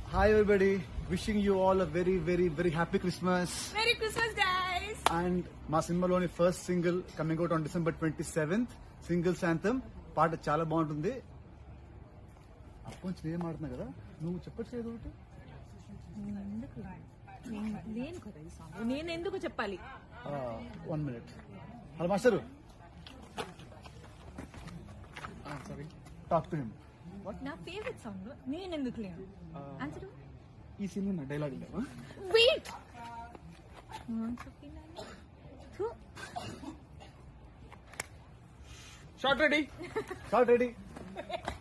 hi everybody wishing you all a very very very happy Christmas merry Christmas guys and మా సినిమాలోని first single coming out on December twenty seventh single శాంతం పాట చాలా బాగుంటుంది అప్పటి నేను ఆడుతున్నా కదా నువ్వు చెప్పచ్చు ఏదో ఒకటి ఎందుకు నేను లేను కదా ఈ సాంగ్ నేను ఎందుకు చెప్పాలి one minute hello master sorry talk to him నా ఫేవరెట్ సాంగ్ నేను ఎందుకు లేను ఆన్సర్ ఈ సినిమా నా డైలాగ్ లేవా wait shot ready shot ready